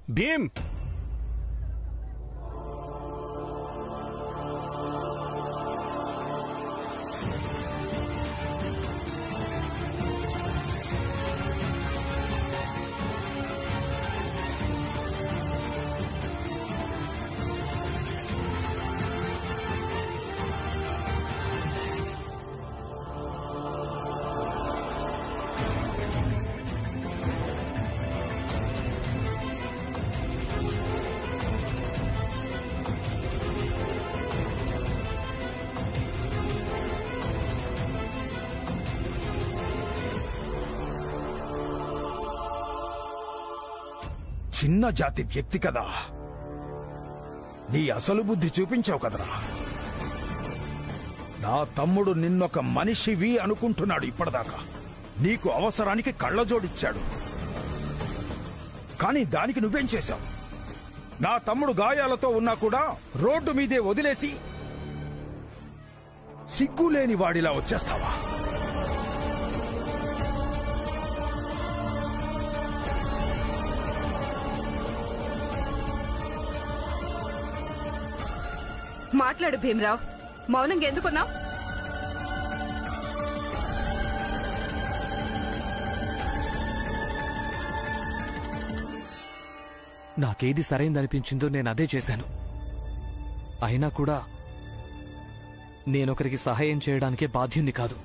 భీమ్ చిన్న జాతి వ్యక్తి కదా నీ అసలు బుద్ధి చూపించావు కదరా నా తమ్ముడు నిన్నొక మనిషివి అనుకుంటున్నాడు ఇప్పటిదాకా నీకు అవసరానికి కళ్ళజోడిచ్చాడు కానీ దానికి నువ్వేం చేశావు నా తమ్ముడు గాయాలతో ఉన్నా కూడా రోడ్డు మీదే వదిలేసి సిగ్గులేని వాడిలా వచ్చేస్తావా మాట్లాడు భీమరావు మౌనంగా ఎందుకున్నావు నాకేది సరైందనిపించిందో నేను అదే చేశాను అయినా కూడా నేనొకరికి సహాయం చేయడానికే బాధ్యుణ్ణి కాదు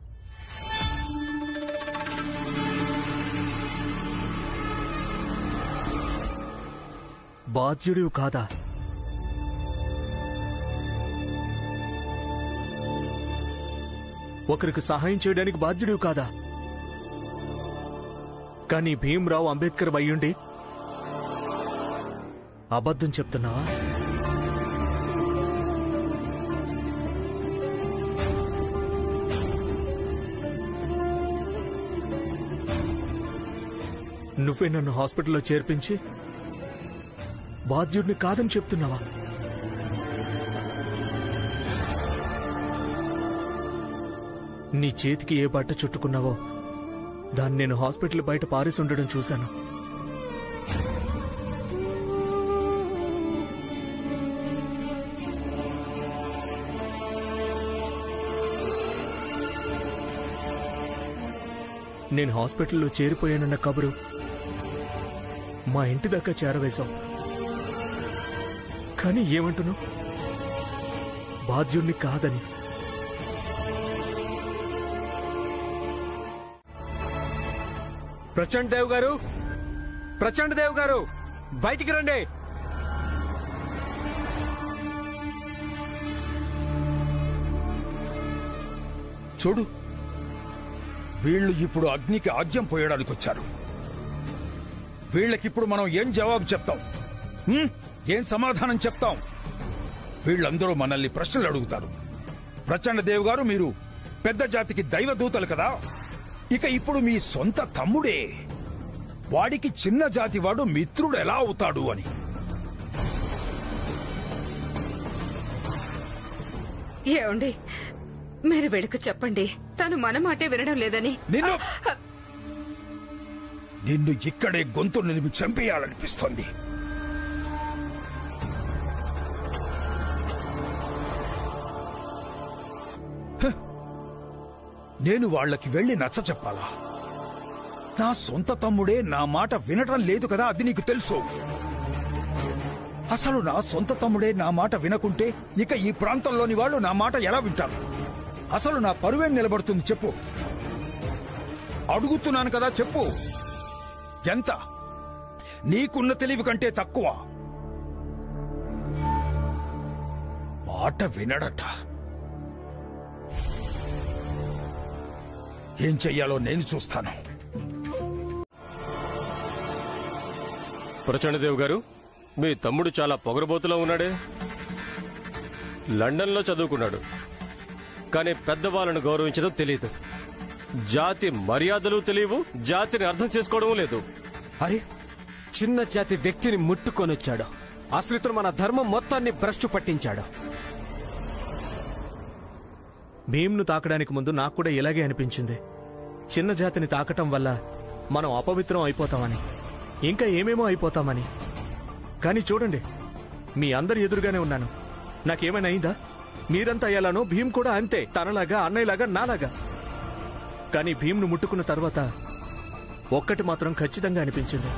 బాధ్యుడివి కాదా ఒకరికి సహాయం చేయడానికి బాధ్యుడివి కాదా కానీ భీమ్రావు అంబేద్కర్ అయ్యుండి అబద్ధం చెప్తున్నావా నువ్వే నన్ను హాస్పిటల్లో చేర్పించి బాధ్యుడిని కాదని చెప్తున్నావా నీ చేతికి ఏ బట్ట చుట్టుకున్నావో దాన్ని నేను హాస్పిటల్ బయట పారేసి ఉండడం చూశాను నేను హాస్పిటల్లో చేరిపోయానన్న కబురు మా ఇంటి దాకా చేరవేశావు కానీ ఏమంటున్నావు బాధ్యుణ్ణి కాదని ప్రచండ్ దేవ్ గారు ప్రచండ్ దేవ్ గారు బయటికి రండి చూడు వీళ్ళు ఇప్పుడు అగ్నికి ఆజ్యం పోయడానికి వచ్చారు వీళ్ళకిప్పుడు మనం ఏం జవాబు చెప్తాం హ్మ్? ఏం సమాధానం చెప్తాం వీళ్ళందరూ మనల్ని ప్రశ్నలు అడుగుతారు ప్రచండ దేవ్ గారు మీరు పెద్ద జాతికి దైవ దూతలు కదా ఇక ఇప్పుడు మీ సొంత తమ్ముడే వాడికి చిన్న జాతి వాడు మిత్రుడు ఎలా అవుతాడు అని ఏమండి మీరు వెడుకు చెప్పండి తను మన మాటే వినడం లేదని నిన్ను నిన్ను ఇక్కడే గొంతు నిలిపి చంపేయాలనిపిస్తోంది హ! నేను వాళ్ళకి వెళ్లి నచ్చ చెప్పాలా నా సొంత తమ్ముడే నా మాట వినటం లేదు కదా అది నీకు తెలుసు అసలు నా సొంత తమ్ముడే నా మాట వినకుంటే ఇక ఈ ప్రాంతంలోని వాళ్ళు నా మాట ఎలా వింటారు అసలు నా పరువేం నిలబడుతుంది చెప్పు అడుగుతున్నాను కదా చెప్పు ఎంత నీకున్న తెలివి కంటే తక్కువ మాట వినడట ఏం చెయ్యాలో నేను చూస్తాను ప్రచండదేవ్ గారు మీ తమ్ముడు చాలా పొగరబోతులో ఉన్నాడే లండన్లో చదువుకున్నాడు కానీ పెద్దవాళ్ళను గౌరవించడం తెలియదు జాతి మర్యాదలు తెలియవు జాతిని అర్థం చేసుకోవడం లేదు అరే చిన్న జాతి వ్యక్తిని ముట్టుకొనొచ్చాడు అసలు ఇతను మన ధర్మం మొత్తాన్ని భ్రష్టు పట్టించాడు భీమ్ను తాకడానికి ముందు నాకు కూడా ఇలాగే అనిపించింది చిన్న జాతిని తాకటం వల్ల మనం అపవిత్రం అయిపోతామని ఇంకా ఏమేమో అయిపోతామని కానీ చూడండి మీ అందరి ఎదురుగానే ఉన్నాను నాకేమైనా అయిందా మీరంతా ఎలానో భీమ్ కూడా అంతే తనలాగా అన్నయ్యలాగా నాలాగా కానీ భీమ్ను ముట్టుకున్న తర్వాత ఒక్కటి మాత్రం ఖచ్చితంగా అనిపించింది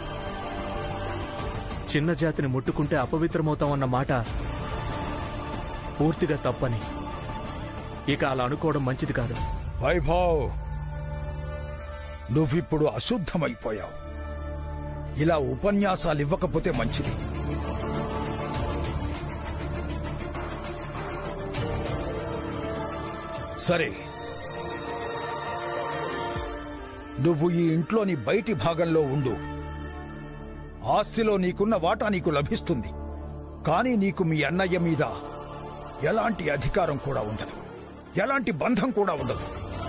చిన్న జాతిని ముట్టుకుంటే అపవిత్రమవుతామన్న మాట పూర్తిగా తప్పని ఇక అలా అనుకోవడం మంచిది కాదు వైభవ్ నువ్విప్పుడు అశుద్ధమైపోయావు ఇలా ఉపన్యాసాలు ఇవ్వకపోతే మంచిది సరే నువ్వు ఈ ఇంట్లోని బయటి భాగంలో ఉండు ఆస్తిలో నీకున్న వాటా నీకు లభిస్తుంది కానీ నీకు మీ అన్నయ్య మీద ఎలాంటి అధికారం కూడా ఉండదు ఎలాంటి బంధం కూడా ఉండదు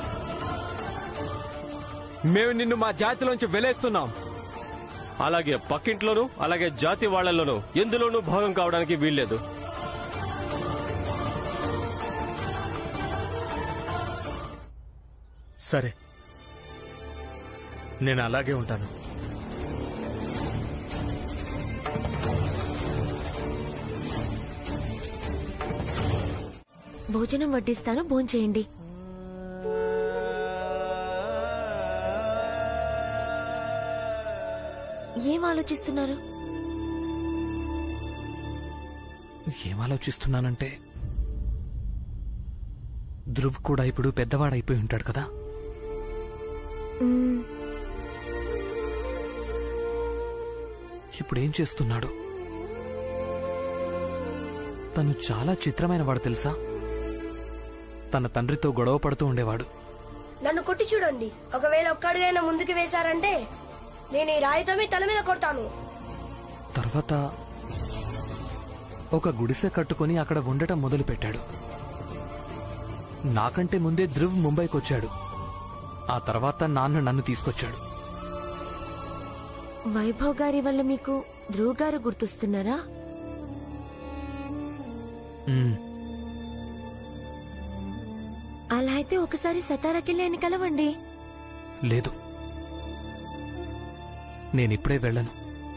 మేము నిన్ను మా జాతిలోంచి వెలేస్తున్నాం అలాగే పక్కింట్లోనూ అలాగే జాతి వాళ్లలోనూ ఎందులోనూ భాగం కావడానికి వీల్లేదు సరే నేను అలాగే ఉంటాను భోజనం వడ్డిస్తాను భోంచేయండి ఏం ఆలోచిస్తున్నారు ఏం ఆలోచిస్తున్నానంటే ధ్రువ్ కూడా ఇప్పుడు పెద్దవాడైపోయి ఉంటాడు కదా మ్మ్, ఇప్పుడు ఏం చేస్తున్నాడు తను చాలా చిత్రమైన వాడు తెలుసా తన తండ్రితో గొడవ పడుతూ ఉండేవాడు నన్ను కొట్టి చూడండి ఒకవేళ ఒక్క అడుగైనా ముందుకు వేశారంటే నేను ఈ రాయితో మీ తల మీద కొడతాను తర్వాత ఒక గుడిసె కట్టుకుని అక్కడ ఉండటం మొదలుపెట్టాడు నాకంటే ముందే ధ్రువ్ ముంబైకి వచ్చాడు ఆ తర్వాత నాన్న నన్ను తీసుకొచ్చాడు వైభవ్ గారి వల్ల మీకు ధ్రువ్ గారు గుర్తొస్తున్నారా ఉమ్, అలా అయితే ఒకసారి సతారాకెళ్ళి ఆయన కలవండి లేదు నేనిప్పుడే వెళ్ళను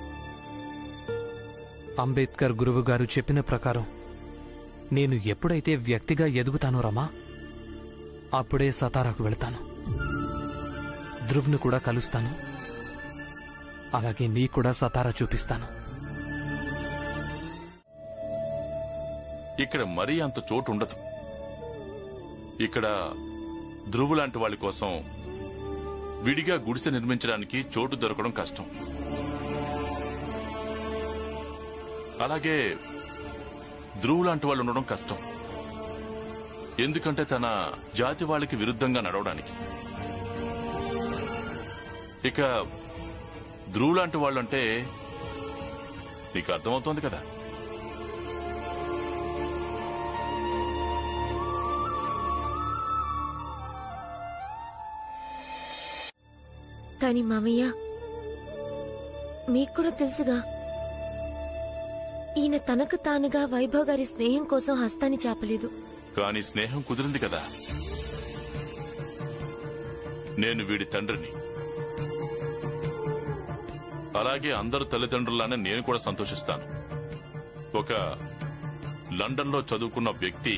అంబేద్కర్ గురువు గారు చెప్పిన ప్రకారం నేను ఎప్పుడైతే వ్యక్తిగా ఎదుగుతానో రమా అప్పుడే సతారాకు వెళ్తాను ధ్రువ్ను కూడా కలుస్తాను అలాగే నీ కూడా సతారా చూపిస్తాను ఇక్కడ మరీ అంత చోటు ఉండదు ఇక్కడ ధ్రువు లాంటి వాళ్ళ కోసం విడిగా గుడిసె నిర్మించడానికి చోటు దొరకడం కష్టం అలాగే ధ్రువు లాంటి వాళ్ళు ఉండడం కష్టం ఎందుకంటే తన జాతి వాళ్ళకి విరుద్ధంగా నడవడానికి ఇక ధ్రువు లాంటి వాళ్ళంటే నీకు అర్థమవుతోంది కదా కానీ మామయ్య మీకు కూడా తెలుసుగా ఈయన తనకు తానుగా వైభవ్ గారి స్నేహం కోసం హస్తాన్ని చాపలేదు కానీ స్నేహం కుదిరింది కదా నేను వీడి తండ్రిని అలాగే అందరు తల్లిదండ్రులానే నేను కూడా సంతోషిస్తాను ఒక లండన్లో చదువుకున్న వ్యక్తి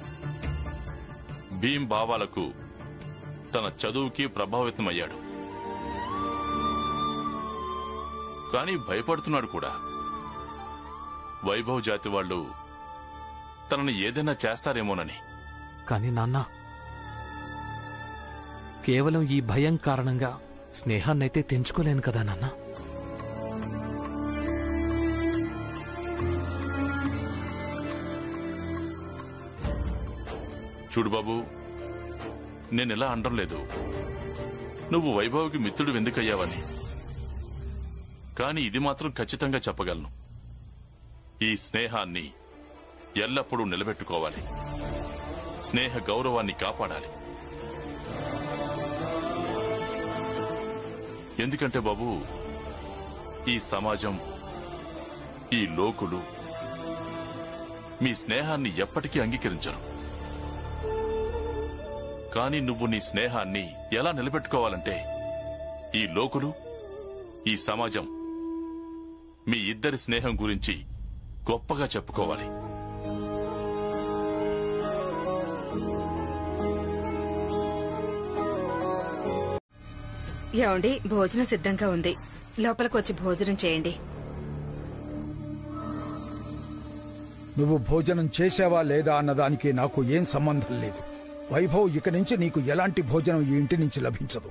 భీమ్ భావాలకు తన చదువుకి ప్రభావితమయ్యాడు కానీ భయపడుతున్నాడు కూడా వైభవ్ జాతి వాళ్ళు తనని ఏదైనా చేస్తారేమోనని కానీ నాన్న కేవలం ఈ భయం కారణంగా స్నేహాన్నైతే తెంచుకోలేను కదా నాన్న చూడు బాబు నేనెలా అనడం లేదు నువ్వు వైభవ్కి మిత్రుడు ఎందుకయ్యావని కానీ ఇది మాత్రం ఖచ్చితంగా చెప్పగలను ఈ స్నేహాన్ని ఎల్లప్పుడూ నిలబెట్టుకోవాలి స్నేహ గౌరవాన్ని కాపాడాలి ఎందుకంటే బాబు ఈ సమాజం ఈ లోకులు మీ స్నేహాన్ని ఎప్పటికీ అంగీకరించరు కానీ నువ్వు నీ స్నేహాన్ని ఎలా నిలబెట్టుకోవాలంటే ఈ లోకులు ఈ సమాజం మీ ఇద్దరి స్నేహం గురించి గొప్పగా చెప్పుకోవాలి ఏమండి భోజనం సిద్ధంగా ఉంది లోపలికి వచ్చి భోజనం చేయండి నువ్వు భోజనం చేశావా లేదా అన్నదానికి నాకు ఏం సంబంధం లేదు వైభవ్ ఇక నుంచి నీకు ఎలాంటి భోజనం ఈ ఇంటి నుంచి లభించదు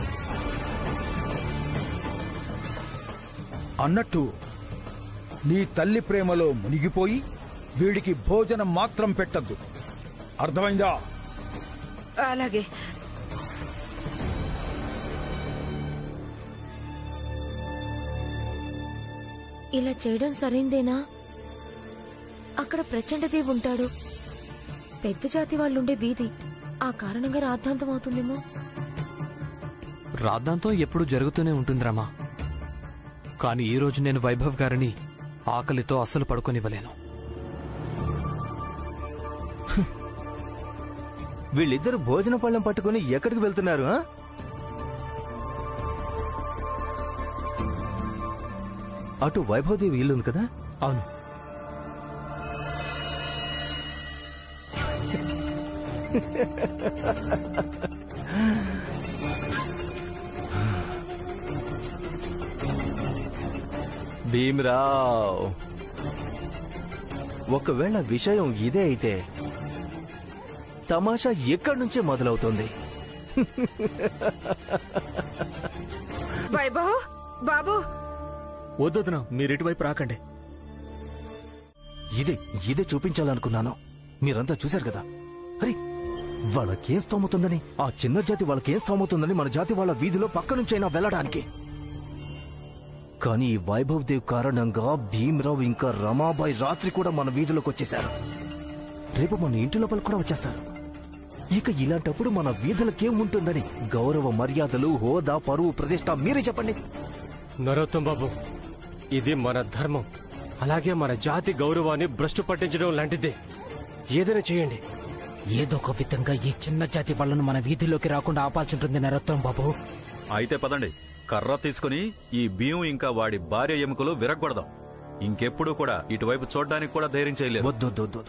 అన్నట్టు నీ తల్లి ప్రేమలో మునిగిపోయి వీడికి భోజనం మాత్రం పెట్టద్దు అర్థమైందా అలాగే ఇలా చేయడం సరైందేనా అక్కడ ప్రచండదేవి ఉంటాడు పెద్ద జాతి వాళ్ళుండే వీధి ఆ కారణంగా రాద్ధాంతం అవుతుందేమో రాద్దాంతో ఎప్పుడు జరుగుతూనే ఉంటుంది రమా కానీ ఈ రోజు నేను వైభవ్ గారిని ఆకలితో అస్సలు పడుకోనివ్వలేను వీళ్ళిద్దరు భోజన పళ్ళెం పట్టుకుని ఎక్కడికి వెళ్తున్నారు ఆ? అటు వైభవదేవి ఇల్లు ఉంది కదా అవును భీమరావ్ ఒకవేళ విషయం ఇదే అయితే తమాషా ఎక్కడి నుంచే మొదలవుతుంది వైభవ్ బాబు వద్దొద్దున మీరు ఇటువైపు రాకండి ఇదే ఇదే చూపించాలనుకున్నాను మీరంతా చూశారు కదా అరే వాళ్ళకేం స్తోమవుతుందని ఆ చిన్న జాతి వాళ్ళకేం స్తోమవుతుందని మన జాతి వాళ్ళ వీధిలో పక్క నుంచైనా వెళ్ళడానికి కానీ ఈ వైభవ్ దేవ్ కారణంగా భీమరావు ఇంకా రమాబాయి రాత్రి కూడా మన వీధిలోకి వచ్చేశారు రేపు మన ఇంటి లోపల కూడా వచ్చేస్తారు ఇక ఇలాంటప్పుడు మన వీధులకేం ఉంటుందని గౌరవ మర్యాదలు హోదా పరువు ప్రతిష్ట మీరే చెప్పండి నరోత్తం బాబు ఇది మన ధర్మం అలాగే మన జాతి గౌరవాన్ని భ్రష్టు పట్టించడం లాంటిదే ఏదైనా చేయండి ఏదో ఒక విధంగా ఈ చిన్న జాతి వాళ్ళను మన వీధిలోకి రాకుండా ఆపాల్సింటుంది నరోత్తం బాబు అయితే పదండి కర్ర తీసుకుని ఈ భీము ఇంకా వాడి భార్య ఎముకలు విరగొడదాం ఇంకెప్పుడు కూడా ఇటువైపు చూడడానికి కూడా ధైర్యం చేయలేదు వద్దొద్దొద్దు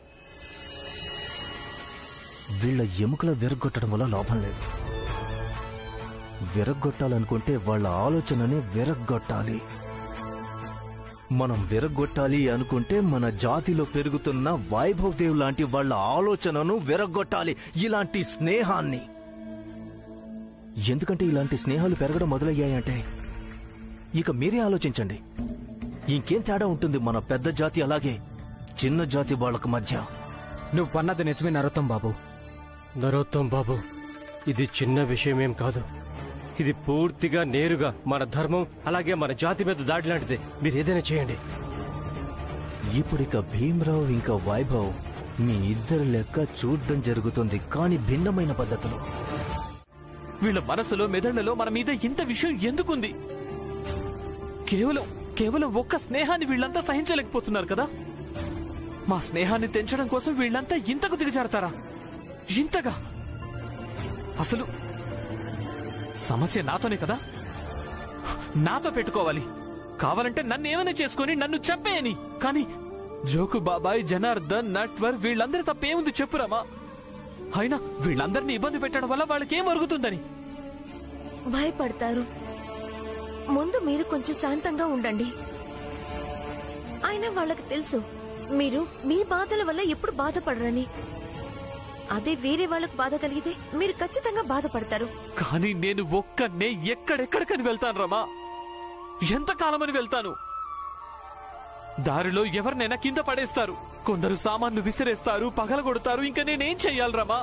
వీళ్ళ ఎముకల విరగొట్టడం వల్ల లాభం లేదు విరగొట్టాలనుకుంటే వాళ్ళ ఆలోచనని విరగొట్టాలి మనం విరగొట్టాలి అనుకుంటే మన జాతిలో పెరుగుతున్న వైభవ్ దేవ్ లాంటి వాళ్ళ ఆలోచనను విరగొట్టాలి ఇలాంటి స్నేహాన్ని ఎందుకంటే ఇలాంటి స్నేహాలు పెరగడం మొదలయ్యాయంటే ఇక మీరే ఆలోచించండి ఇంకేం తేడా ఉంటుంది మన పెద్ద జాతి అలాగే చిన్న జాతి వాళ్ళకు మధ్య నువ్వన్నది నిజమే నరోత్తం బాబు నరోత్తం బాబు ఇది చిన్న విషయమేం కాదు ఇది పూర్తిగా నేరుగా మన ధర్మం అలాగే మన జాతి మీద దాడి లాంటిదే మీరు ఏదైనా చేయండి ఇప్పుడిక భీమరావు ఇంకా వైభవ్ మీ ఇద్దరి లెక్క చూడ్డం జరుగుతుంది కానీ భిన్నమైన పద్ధతిలో వీళ్ళ మనసులో మెదళ్లలో మన మీద ఇంత విషయం ఎందుకుంది కేవలం కేవలం ఒక్క స్నేహాన్ని వీళ్ళంతా సహించలేకపోతున్నారు కదా మా స్నేహాన్ని తెంచడం కోసం వీళ్ళంతా ఇంతకు దిగజారుతారా ఇంతగా అసలు సమస్య నాతోనే కదా నాతో పెట్టుకోవాలి కావాలంటే నన్ను ఏమైనా చేసుకొని నన్ను చెప్పేయని కానీ జోకు బాబాయ్ జనార్దన్ నట్వర్ వీళ్ళందరి తప్పేముంది చెప్పురామా అయినా వీళ్ళందరినీ ఇబ్బంది పెట్టడం వల్ల వాళ్ళకి ఏం ఒరుగుతుందని భయపడతారు ముందు మీరు కొంచెం శాంతంగా ఉండండి అయినా వాళ్ళకి తెలుసు మీరు మీ బాధల వల్ల ఎప్పుడు బాధపడరని అదే వేరే వాళ్ళకు బాధ కలిగితే మీరు ఖచ్చితంగా బాధపడతారు కానీ నేను ఒక్కనే ఎక్కడెక్కడికని వెళ్తాను రమా ఎంతకాలమని వెళ్తాను దారిలో ఎవరినైనా కింద పడేస్తారు కొందరు సామాన్లు విసిరేస్తారు పగలగొడతారు ఇంకా నేనేం చెయ్యాలి రమా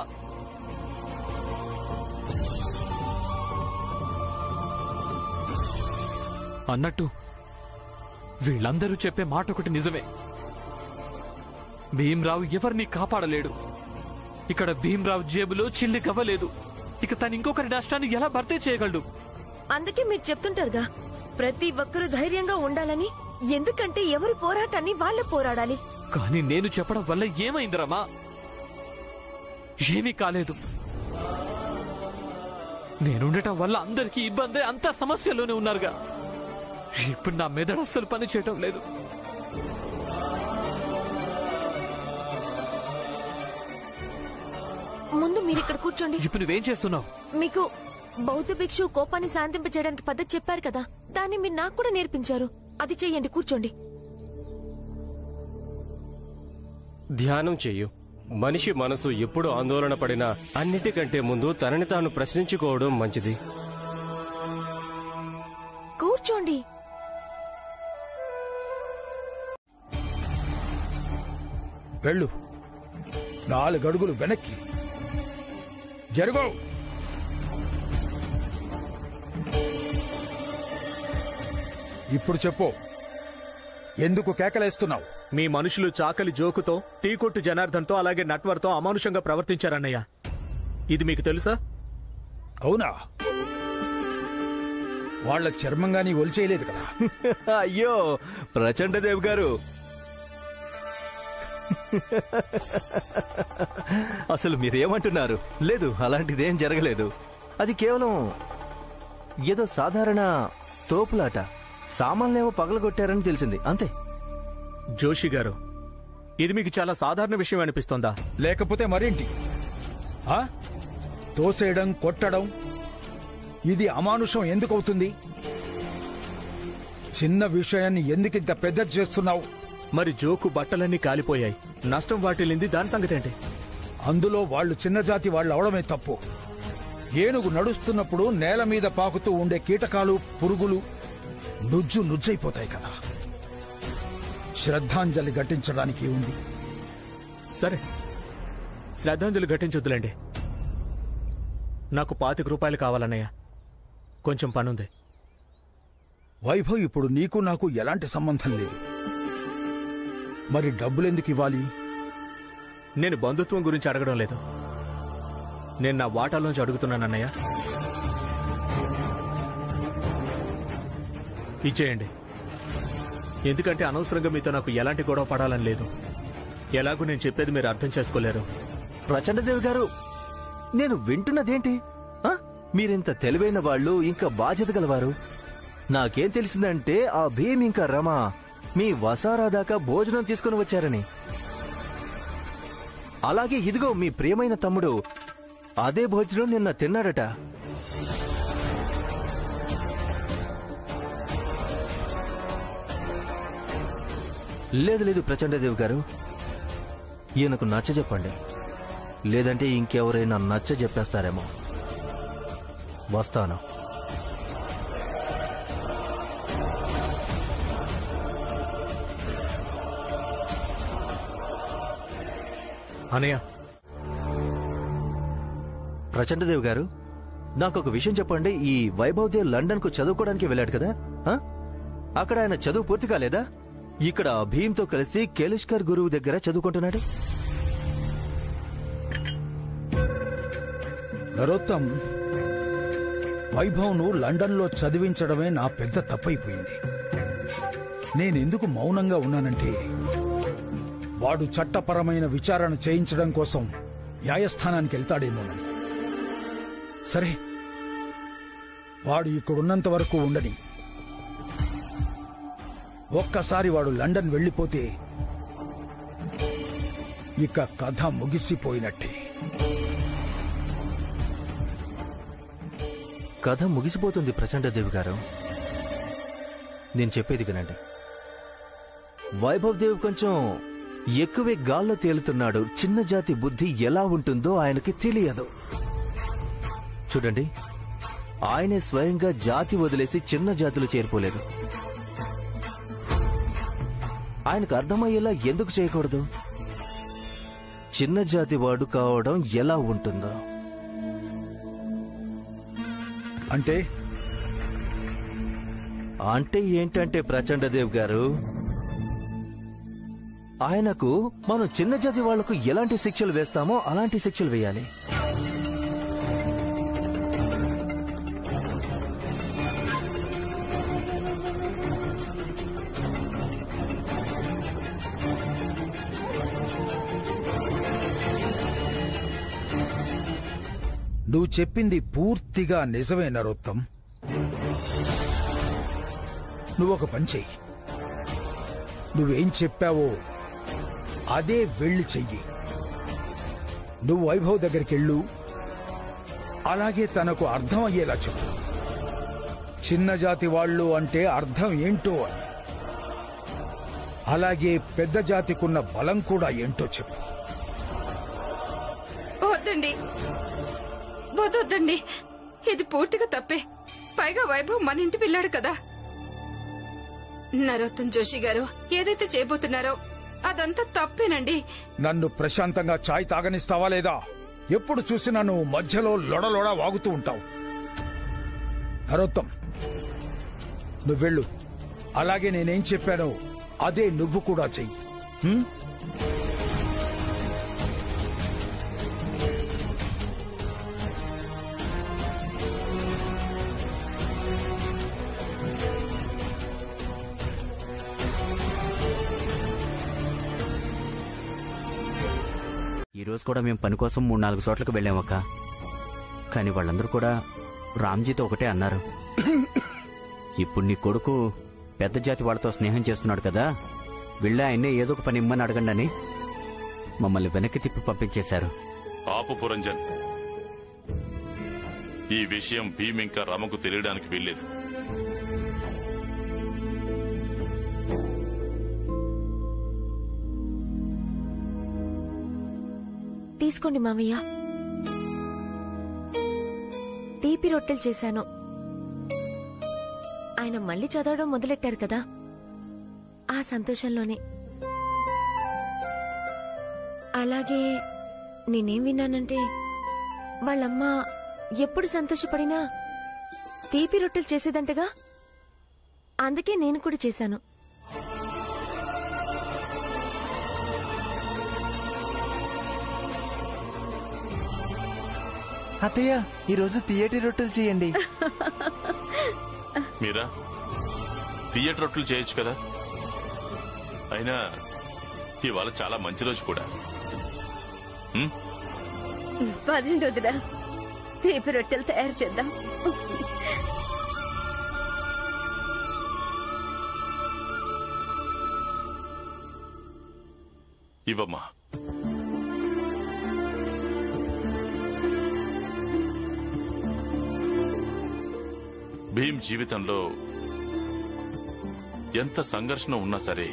అన్నట్టు వీళ్ళందరూ చెప్పే మాట ఒకటి నిజమే భీమ్రావు ఎవరిని కాపాడలేడు ఇక్కడ భీమ్రావు జేబులో చిల్లి గవ్వలేదు ఇక తను ఇంకొకరి నష్టాన్ని ఎలా భర్తీ చేయగలడు అందుకే మీరు చెప్తుంటారుగా ప్రతి ఒక్కరూ ధైర్యంగా ఉండాలని ఎందుకంటే ఎవరి పోరాటాన్ని వాళ్ళే పోరాడాలి కానీ నేను చెప్పడం వల్ల ఏమైందిరమ్మా ఏమీ కాలేదు నేనుండటం వల్ల అందరికీ ఇబ్బంది అంతా సమస్యలోనే ఉన్నారుగా ఇప్పుడు నా మెదడు అస్సలు పని చేయటం లేదు ముందు మీరు ఇక్కడ కూర్చోండి ఇప్పుడు నువ్వేం చేస్తున్నావు మీకు బౌద్ధ భిక్షు కోపాన్ని శాంతింపజేయడానికి పద్ధతి చెప్పారు కదా దాన్ని మీరు నాకు కూడా నేర్పించారు అది చెయ్యండి కూర్చోండి ధ్యానం చెయ్యు మనిషి మనసు ఎప్పుడు ఆందోళన పడినా అన్నిటికంటే ముందు తనని తాను ప్రశ్నించుకోవడం మంచిది కూర్చోండి వెళ్ళు నాలుగడుగులు వెనక్కి జరుగు ఇప్పుడు చెప్పు ఎందుకు కేకలేస్తున్నావు మీ మనుషులు చాకలి జోకుతో టీ కొట్టు జనార్దన్తో అలాగే నట్వర్తో అమానుషంగా ప్రవర్తించారన్నయ్య ఇది మీకు తెలుసా అవునా వాళ్ళ చర్మంగాని ఒలిచేయలేదు కదా అయ్యో ప్రచండదేవ్ గారు అసలు మీరేమంటున్నారు లేదు అలాంటిదేం జరగలేదు అది కేవలం ఏదో సాధారణ తోపులాట సామాన్లేమో పగలగొట్టారని తెలిసింది అంతే జోషి గారు ఇది మీకు చాలా సాధారణ విషయం అనిపిస్తోందా లేకపోతే మరేంటి ఆ? తోసేయడం కొట్టడం ఇది అమానుషం ఎందుకు అవుతుంది చిన్న విషయాన్ని ఎందుకింత పెద్దది చేస్తున్నావు మరి జోకు బట్టలన్నీ కాలిపోయాయి నష్టం వాటిల్లింది దాని సంగతి ఏంటి అందులో వాళ్ళు చిన్న జాతి వాళ్ళు అవడమే తప్పు ఏనుగు నడుస్తున్నప్పుడు నేల మీద పాకుతూ ఉండే కీటకాలు పురుగులు నుజ్జు నుజ్జైపోతాయి కదా శ్రద్ధాంజలి ఘటించడానికి ఉంది సరే శ్రద్ధాంజలి ఘటించొద్దులేండి నాకు పాతిక రూపాయలు కావాలన్నయ్య కొంచెం పనుంది వైభవ్ ఇప్పుడు నీకు నాకు ఎలాంటి సంబంధం లేదు మరి డబ్బులెందుకు ఇవ్వాలి నేను బంధుత్వం గురించి అడగడం లేదు నేను నా వాటాలోంచి అడుగుతున్నానన్నయ్య ఇచ్చేయండి ఎందుకంటే అనవసరంగా మీతో నాకు ఎలాంటి గొడవ పడాలని లేదు ఎలాగూ నేను చెప్పేది మీరు అర్థం చేసుకోలేరు ప్రచండదేవి గారు నేను వింటున్నదేంటి ఆ? మీరింత తెలివైన వాళ్ళు ఇంకా బాధ్యత గలవారు నాకేం తెలిసిందంటే ఆ భీమ్ ఇంకా రమ మీ వసారా దాకా భోజనం తీసుకుని వచ్చారని అలాగే ఇదిగో మీ ప్రియమైన తమ్ముడు అదే భోజనం నిన్న తిన్నాడట లేదు లేదు ప్రచండదేవి గారు ఈయనకు నచ్చ చెప్పండి లేదంటే ఇంకెవరైనా నచ్చ చెప్పేస్తారేమో వస్తాను అనయ్య ప్రచండదేవి గారు నాకు ఒక విషయం చెప్పండి ఈ వైభవ్ దేవ్ లండన్ కు చదువుకోవడానికి వెళ్ళాడు కదా ఆ? అక్కడ ఆయన చదువు పూర్తి కాలేదా ఇక్కడ భీమ్తో కలిసి కేలిష్కర్ గురువు దగ్గర చదువుకుంటున్నాడు నరోత్తం వైభవ్ను లండన్లో చదివించడమే నా పెద్ద తప్పైపోయింది నేనెందుకు మౌనంగా ఉన్నానంటే వాడు చట్టపరమైన విచారణ చేయించడం కోసం న్యాయస్థానానికి వెళ్తాడేమోనని సరే వాడు ఇక్కడున్నంత వరకు ఉండని ఒక్కసారి వాడు లండన్ వెళ్ళిపోతే ఇక కథ ముగిసిపోయినట్టే కథ ముగిసిపోతుంది ప్రచండదేవి గారు నేను చెప్పేది వినండి వైభవ్ దేవ్ కొంచెం ఎక్కువే గాల్లో తేలుతున్నాడు చిన్న జాతి బుద్ధి ఎలా ఉంటుందో ఆయనకి తెలియదు చూడండి ఆయనే స్వయంగా జాతి వదిలేసి చిన్న జాతులు చేరిపోలేదు ఆయనకు అర్థమయ్యేలా ఎందుకు చేయకూడదు చిన్న జాతి వాడు కావడం ఎలా ఉంటుందో అంటే అంటే ఏంటంటే ప్రచండదేవ్ గారు ఆయనకు మనం చిన్న జాతి వాళ్లకు ఎలాంటి శిక్షలు వేస్తామో అలాంటి శిక్షలు వేయాలి నువ్వు చెప్పింది పూర్తిగా నిజమే నరోత్తం నువ్వు ఒక పని చెయ్యి నువ్వేం చెప్పావో అదే వెళ్ళి చెయ్యి నువ్వు వైభవ్ దగ్గరికి వెళ్ళు అలాగే తనకు అర్థం అయ్యేలా చెప్పు చిన్న జాతి వాళ్ళు అంటే అర్థం ఏంటో అని అలాగే పెద్ద జాతికున్న బలం కూడా ఏంటో చెప్పు వద్దండి వద్దొద్దండి ఇది పూర్తిగా తప్పే పైగా వైభవ్ మన ఇంటి పిల్లాడు కదా నరోత్తం జోషి గారు ఏదైతే చేయబోతున్నారో అదంతా తప్పేనండి నన్ను ప్రశాంతంగా చాయ్ తాగనిస్తావా లేదా ఎప్పుడు చూసినా నువ్వు మధ్యలో లొడలొడ వాగుతూ ఉంటావు నరోత్తం నువ్వెళ్ళు అలాగే నేనేం చెప్పానో అదే నువ్వు కూడా చెయ్యి హ్మ్? ఈ రోజు కూడా మేము పని కోసం మూడు నాలుగు చోట్లకు వెళ్ళామక్క కానీ వాళ్ళందరూ కూడా రామ్జీతో ఒకటే అన్నారు ఇప్పుడు నీ కొడుకు పెద్ద జాతి వాళ్ళతో స్నేహం చేస్తున్నాడు కదా వెళ్ళి ఆయన్నే ఏదో ఒక పని ఇమ్మని అడగండి అని మమ్మల్ని వెనక్కి తిప్పి పంపించేశారు ఆపు పురంజన్ ఈ విషయం భీమ్ ఇంకా రమకు తెలియడానికి వీల్లేదు తీసుకోండి మావయ్య తీపి రొట్టెలు చేశాను ఆయన మళ్ళీ చదవడం మొదలెట్టారు కదా ఆ సంతోషంలోనే అలాగే నేనేం విన్నానంటే వాళ్ళమ్మ ఎప్పుడు సంతోషపడినా తీపి రొట్టెలు చేసేదంటగా అందుకే నేను కూడా చేశాను అత్తయ్య ఈరోజు తీయటి రొట్టెలు చేయండి మీరా థియేటర్ రొట్టెలు చేయొచ్చు కదా అయినా ఇవాళ చాలా మంచి రోజు కూడా ఉం? పదండి వదినా తీపి రొట్టెలు తయారు చేద్దాం ఇవ్వమ్మా భీమ్ జీవితంలో ఎంత సంఘర్షణ ఉన్నా సరే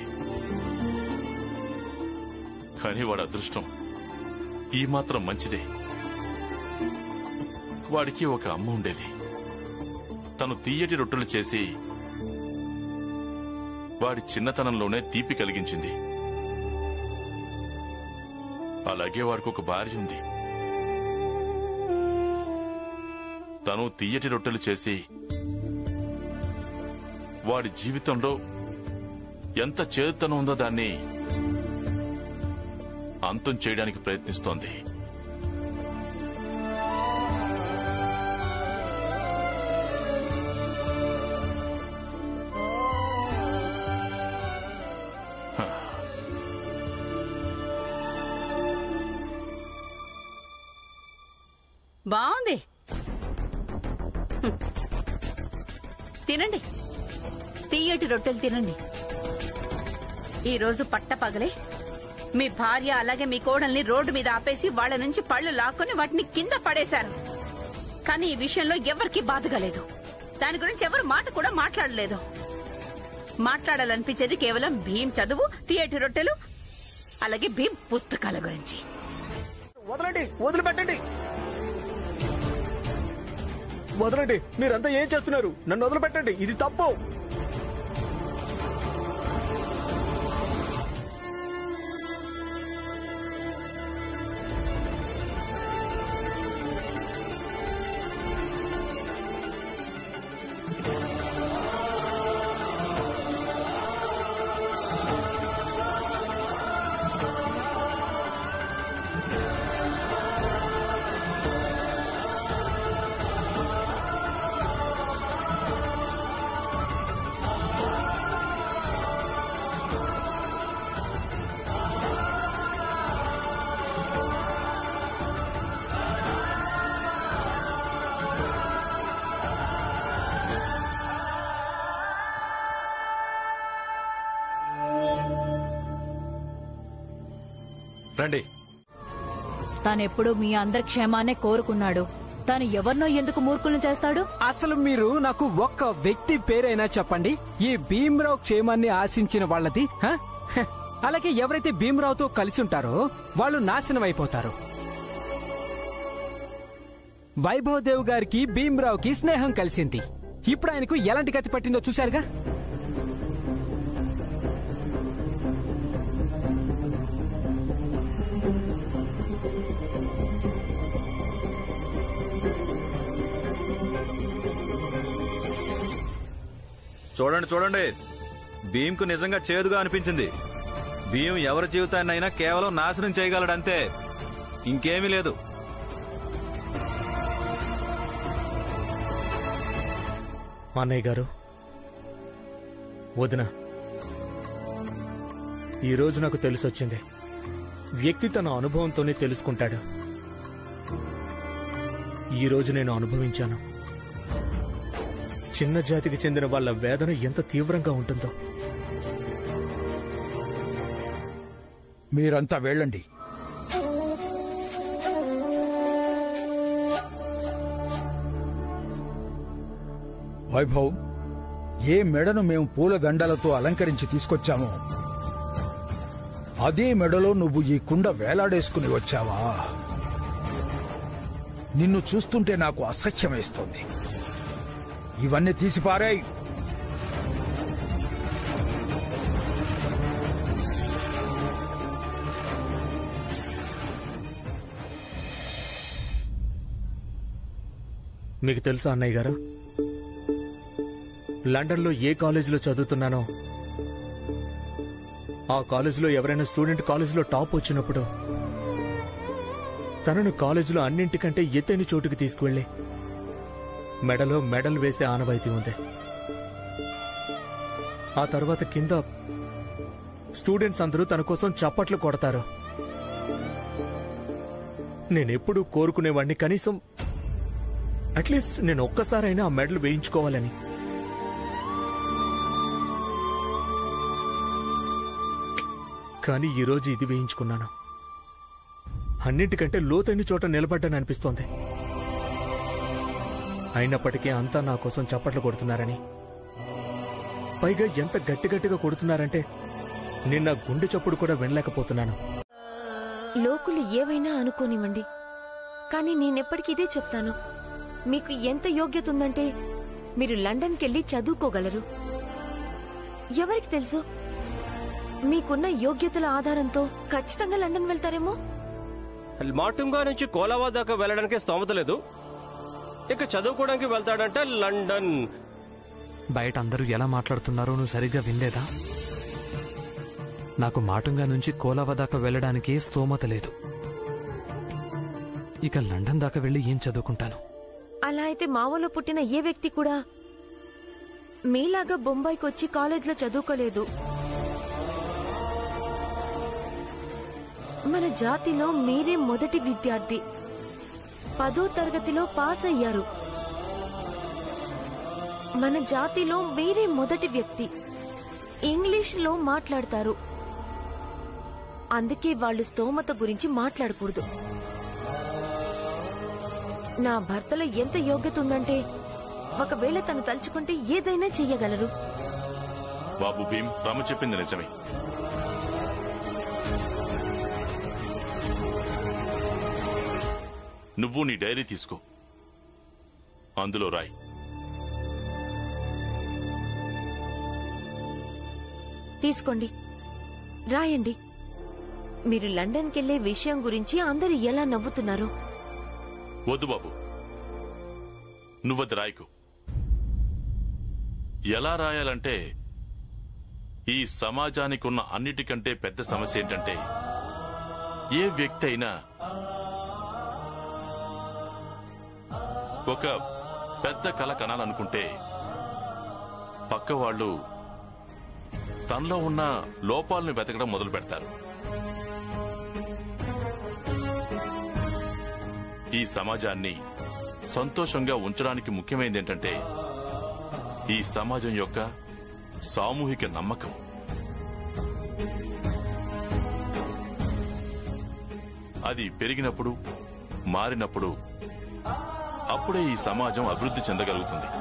కానీ వాడి అదృష్టం ఈ మాత్రం మంచిదే వాడికి ఒక అమ్మ ఉండేది తను తీయటి రొట్టెలు చేసి వాడి చిన్నతనంలోనే తీపి కలిగించింది అలాగే వాడికి ఒక భార్య ఉంది తను తీయటి రొట్టెలు చేసి వాడి జీవితంలో ఎంత చేతనం ఉందో దాన్ని అంతం చేయడానికి ప్రయత్నిస్తోంది బాగుంది హ్మ్. తినండి తీయటి రొట్టెలు తినండి ఈ రోజు పట్టపగలే మీ భార్య అలాగే మీ కోడల్ని రోడ్డు మీద ఆపేసి వాళ్ళ నుంచి పళ్ళు లాక్కొని వాటిని కింద పడేశారు కానీ ఈ విషయంలో ఎవరికీ బాధగా లేదు దాని గురించి ఎవరు మాట కూడా మాట్లాడలేదు మాట్లాడాలనిపించేది కేవలం భీం చదువు తీయటి రొట్టెలు అలాగే భీం పుస్తకాల గురించి వదలండి వదిలిపెట్టండి వదలండి మీరంతా ఏం చేస్తున్నారు నన్ను వదిలిపెట్టండి ఇది తప్పు రండి తానెప్పుడు మీ అందరి క్షేమాన్నే కోరుకున్నాడు తాను ఎవరినో ఎందుకు మూర్ఖులను చేస్తాడు అసలు మీరు నాకు ఒక్క వ్యక్తి పేరైనా చెప్పండి ఈ భీమరావు క్షేమాన్ని ఆశించిన వాళ్ళది హ? హ. అలాగే ఎవరైతే భీమరావుతో కలిసి ఉంటారో వాళ్ళు నాశనం అయిపోతారు వైభవ్ దేవ్ గారికి భీమరావుకి స్నేహం కలిసింది ఇప్పుడు ఆయనకు ఎలాంటి గతి పట్టిందో చూశారుగా చూడండి చూడండి భీమ్కు నిజంగా చేదుగా అనిపించింది భీమ్ ఎవరి జీవితాన్నైనా కేవలం నాశనం చేయగలడంతే ఇంకేమీ లేదు అన్నయ్య గారు వదిన ఈరోజు నాకు తెలిసొచ్చింది వ్యక్తి తన అనుభవంతోనే తెలుసుకుంటాడు ఈరోజు నేను అనుభవించాను చిన్న జాతికి చెందిన వాళ్ళ వేదన ఎంత తీవ్రంగా ఉంటుందో మీరంతా వెళ్ళండి వైభవ్ ఏ మెడను మేము పూల దండలతో అలంకరించి తీసుకొచ్చామో అదే మెడలో నువ్వు ఈ కుండ వేలాడేసుకుని వచ్చావా నిన్ను చూస్తుంటే నాకు అసహ్యం వేస్తోంది ఇవన్నీ తీసిపారాయి మీకు తెలుసా అన్నయ్య గారు లండన్లో ఏ కాలేజీలో చదువుతున్నానో ఆ కాలేజీలో ఎవరైనా స్టూడెంట్ కాలేజీలో టాప్ వచ్చినప్పుడు తనను కాలేజీలో అన్నింటికంటే ఎత్తైన చోటుకి తీసుకువెళ్ళి మెడలో మెడల్ వేసే ఆనవాయితీ ఉంది ఆ తర్వాత కింద స్టూడెంట్స్ అందరూ తన కోసం చప్పట్లు కొడతారు నేనెప్పుడూ కోరుకునేవాడిని కనీసం అట్లీస్ట్ నేను ఒక్కసారైనా ఆ మెడల్ వేయించుకోవాలని కానీ ఈరోజు ఇది వేయించుకున్నాను అన్నింటికంటే లోతైన చోట నిలబడ్డాను అనిపిస్తోంది అయినప్పటికీ అంతా నా కోసం చప్పట్లు కొడుతున్నారని పైగా ఎంత గట్టి గట్టిగా కొడుతున్నారంటే నిన్న గుండె చప్పుడు కూడా వినలేకపోతున్నాను లోకులు ఏవైనా అనుకోనివ్వండి కానీ నేనెప్పటికీ ఇదే చెప్తాను మీకు ఎంత యోగ్యత ఉందంటే మీరు లండన్కెళ్ళి చదువుకోగలరు ఎవరికి తెలుసు మీకున్న యోగ్యతల ఆధారంతో ఖచ్చితంగా లండన్ వెళ్తారేమో మాటుంగా నుంచి కోలావా దాకా వెళ్ళడానికి స్తోమత లేదు ఇక చదువుకోవడానికి వెళ్తాడంటే లండన్ బయట అందరూ ఎలా మాట్లాడుతున్నారో నువ్వు సరిగ్గా వినలేదా నాకు మాటుంగా నుంచి కోలావా దాకా వెళ్ళడానికి స్తోమత లేదు ఇక లండన్ దాకా వెళ్ళి ఏం చదువుకుంటాను అలా అయితే మావలో పుట్టిన ఏ వ్యక్తి కూడా మీలాగా బొంబాయికి వచ్చి కాలేజ్లో చదువుకోలేదు మన జాతిలో మీరే మొదటి విద్యార్థి పదో తరగతిలో పాస్ అయ్యారు మన జాతిలో మీరే మొదటి వ్యక్తి ఇంగ్లీష్లో మాట్లాడతారు అందుకే వాళ్ళు స్తోమత గురించి మాట్లాడకూడదు నా భర్తలో ఎంత యోగ్యత ఉందంటే ఒకవేళ తను తలుచుకుంటే ఏదైనా చెయ్యగలరు బాబు భీమ్ రమ చెప్పింది నిజమే నువ్వు నీ డైరీ తీసుకో అందులో రాయి తీసుకోండి రాయండి మీరు లండన్కెళ్లే విషయం గురించి అందరూ ఎలా నవ్వుతున్నారు వద్దు బాబు నువ్వది రాయకు ఎలా రాయాలంటే ఈ సమాజానికి ఉన్న అన్నిటికంటే పెద్ద సమస్య ఏంటంటే ఏ వ్యక్తి అయినా ఒక పెద్ద కళ కనాలనుకుంటే పక్క వాళ్ళు తనలో ఉన్న లోపాలను వెతకడం మొదలు పెడతారు ఈ సమాజాన్ని సంతోషంగా ఉంచడానికి ముఖ్యమైనది ఏంటంటే ఈ సమాజం యొక్క సామూహిక నమ్మకం అది పెరిగినప్పుడు మారినప్పుడు అప్పుడే ఈ సమాజం అభివృద్ధి చెందగలుగుతుంది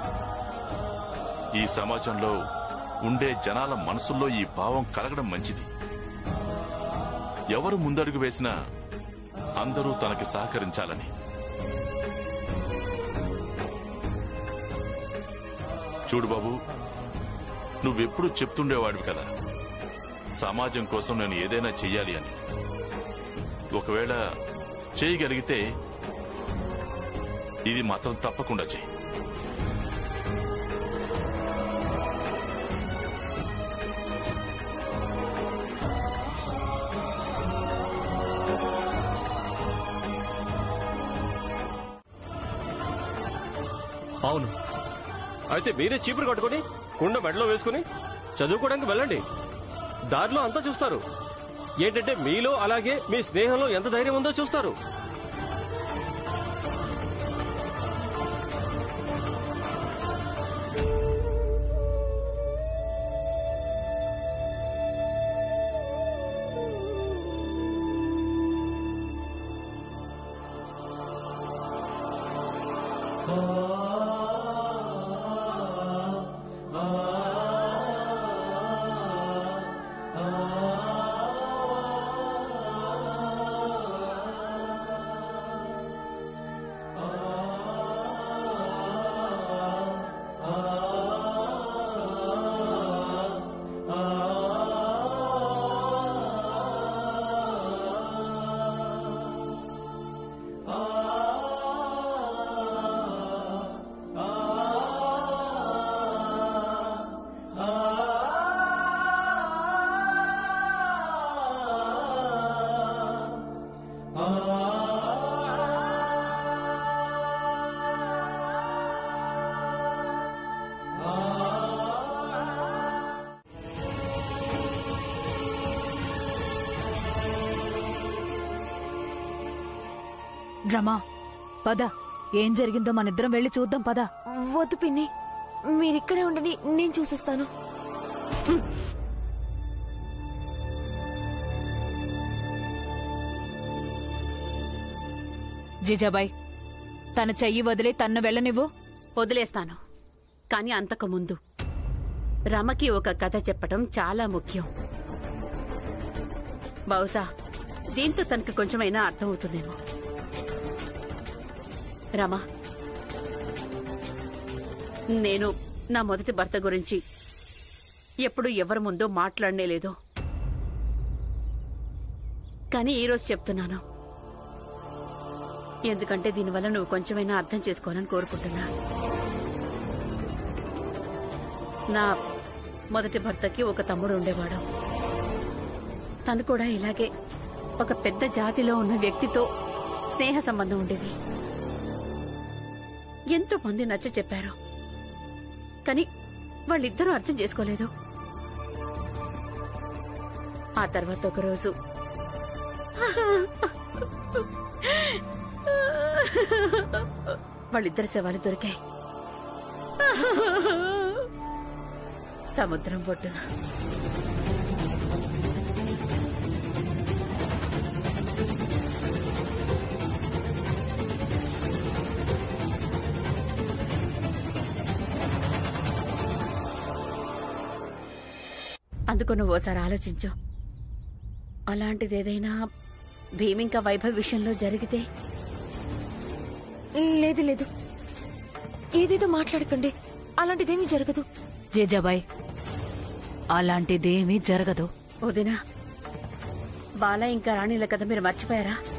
ఈ సమాజంలో ఉండే జనాల మనసుల్లో ఈ భావం కలగడం మంచిది ఎవరు ముందడుగు వేసినా అందరూ తనకి సహకరించాలని చూడు బాబు నువ్వెప్పుడు చెప్తుండేవాడివి కదా సమాజం కోసం నేను ఏదైనా చెయ్యాలి అని ఒకవేళ చేయగలిగితే ఇది మాత్రం తప్పకుండా చెయ్యి అవును అయితే మీరే చీపురు కట్టుకుని కుండ మెడలో వేసుకుని చదువుకోవడానికి వెళ్ళండి దారిలో అంతా చూస్తారు ఏంటంటే మీలో అలాగే మీ స్నేహంలో ఎంత ధైర్యం ఉందో చూస్తారు రమా పద ఏం జరిగిందో మనిద్దరం వెళ్ళి చూద్దాం పద వద్దు పిన్ని మీరిక్కడే ఉండని నేను చూసిస్తాను జిజాబాయ్ తన చెయ్యి వదిలి తన్ను వెళ్ళనివ్వు వదిలేస్తాను కాని అంతకు ముందు రమకి ఒక కథ చెప్పటం చాలా ముఖ్యం బహుశా దీంతో తనకి కొంచెమైనా అర్థమవుతుందేమో రమ నేను నా మొదటి భర్త గురించి ఎప్పుడు ఎవరి ముందో మాట్లాడనే లేదు కానీ ఈరోజు చెప్తున్నాను ఎందుకంటే దీనివల్ల నువ్వు కొంచెమైనా అర్థం చేసుకోవాలని కోరుకుంటున్నా నా మొదటి భర్తకి ఒక తమ్ముడు ఉండేవాడు తను కూడా ఇలాగే ఒక పెద్ద జాతిలో ఉన్న వ్యక్తితో స్నేహ సంబంధం ఉండేది ఎంతో మంది నచ్చ చెప్పారు కానీ వాళ్ళిద్దరూ అర్థం చేసుకోలేదు ఆ తర్వాత ఒకరోజు వాళ్ళిద్దరి శవాలు దొరికాయి సముద్రం ఒడ్డున అందుకు నువ్వు ఓసారి ఆలోచించు అలాంటిదేదైనా భీమింకా వైభవ్ విషయంలో జరిగితే లేదు లేదు ఏదేదో మాట్లాడకండి అలాంటిదేమీ జరగదు జిజాబాయ్ అలాంటిదేమీ జరగదు వదినా బాల ఇంకా రాణిల కథ మీరు మర్చిపోయారా